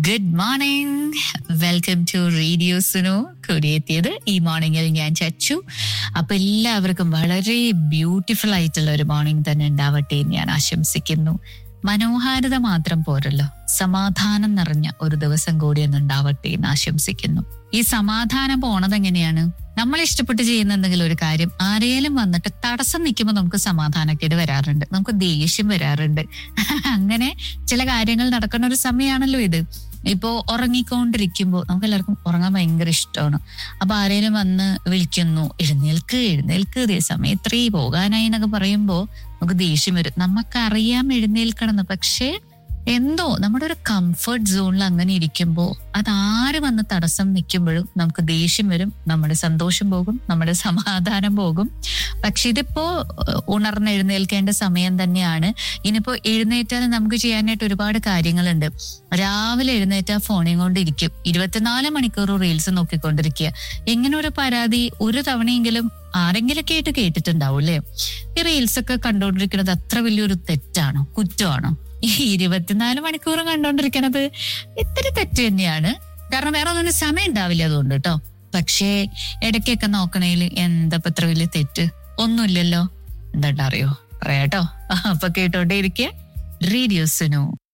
good morning welcome to radio സുനു കൂടിയെത്തിയത് ഈ മോർണിംഗിൽ ഞാൻ ചച്ചു അപ്പൊ എല്ലാവർക്കും വളരെ ബ്യൂട്ടിഫുൾ ആയിട്ടുള്ള ഒരു മോർണിംഗ് തന്നെ ഉണ്ടാവട്ടെ എന്ന് ഞാൻ ആശംസിക്കുന്നു മനോഹാരിത മാത്രം പോരല്ലോ സമാധാനം നിറഞ്ഞ ഒരു ദിവസം കൂടി ഒന്ന് ഉണ്ടാവട്ടെ എന്ന് ആശംസിക്കുന്നു ഈ സമാധാനം പോണത് എങ്ങനെയാണ് നമ്മൾ ഇഷ്ടപ്പെട്ട് ചെയ്യുന്ന എന്തെങ്കിലും ഒരു കാര്യം ആരെങ്കിലും വന്നിട്ട് തടസ്സം നിൽക്കുമ്പോൾ നമുക്ക് സമാധാനക്കേട് വരാറുണ്ട് നമുക്ക് ദേഷ്യം വരാറുണ്ട് അങ്ങനെ ചില കാര്യങ്ങൾ നടക്കുന്ന ഒരു സമയമാണല്ലോ ഇത് ഇപ്പോ ഉറങ്ങിക്കൊണ്ടിരിക്കുമ്പോൾ നമുക്ക് എല്ലാവർക്കും ഉറങ്ങാൻ ഭയങ്കര ഇഷ്ടമാണ് അപ്പൊ ആരേലും വന്ന് വിളിക്കുന്നു എഴുന്നേൽക്ക് എഴുന്നേൽക്ക് ഇതേ സമയം ഇത്രേ പോകാനായി എന്നൊക്കെ പറയുമ്പോ നമുക്ക് ദേഷ്യം വരും നമുക്കറിയാം എഴുന്നേൽക്കണം എന്ന് പക്ഷേ എന്തോ നമ്മുടെ ഒരു കംഫർട്ട് സോണിൽ അങ്ങനെ ഇരിക്കുമ്പോൾ അതാര് വന്ന് തടസ്സം നിൽക്കുമ്പോഴും നമുക്ക് ദേഷ്യം വരും നമ്മുടെ സന്തോഷം പോകും നമ്മുടെ സമാധാനം പോകും പക്ഷെ ഇതിപ്പോ ഏഹ്, ഉണർന്ന് എഴുന്നേൽക്കേണ്ട സമയം തന്നെയാണ് ഇനിയിപ്പോ എഴുന്നേറ്റാൽ നമുക്ക് ചെയ്യാനായിട്ട് ഒരുപാട് കാര്യങ്ങളുണ്ട് രാവിലെ എഴുന്നേറ്റാ ഫോണിൽ കൊണ്ടിരിക്കും ഇരുപത്തിനാല് മണിക്കൂർ റീൽസ് നോക്കിക്കൊണ്ടിരിക്കുക ഇങ്ങനെ ഒരു പരാതി ഒരു തവണയെങ്കിലും ആരെങ്കിലൊക്കെ ആയിട്ട് കേട്ടിട്ടുണ്ടാവും അല്ലേ ഈ റീൽസ് ഒക്കെ കണ്ടുകൊണ്ടിരിക്കുന്നത് അത്ര വലിയൊരു തെറ്റാണോ കുറ്റമാണോ ഈ ഇരുപത്തിനാല് മണിക്കൂർ കണ്ടോണ്ടിരിക്കണത് ഇത്തിരി തെറ്റ് തന്നെയാണ് കാരണം വേറെ ഒന്നിനും സമയം ഉണ്ടാവില്ല അതുകൊണ്ട് കേട്ടോ പക്ഷേ ഇടയ്ക്കൊക്കെ നോക്കണേല് എന്താ ഇപ്പൊ ഇത്ര വലിയ തെറ്റ് ഒന്നുമില്ലല്ലോ എന്താ അറിയോ പറയാട്ടോ അപ്പൊ കേട്ടോണ്ടേ ഇരിക്കുക റേഡിയോ സുനു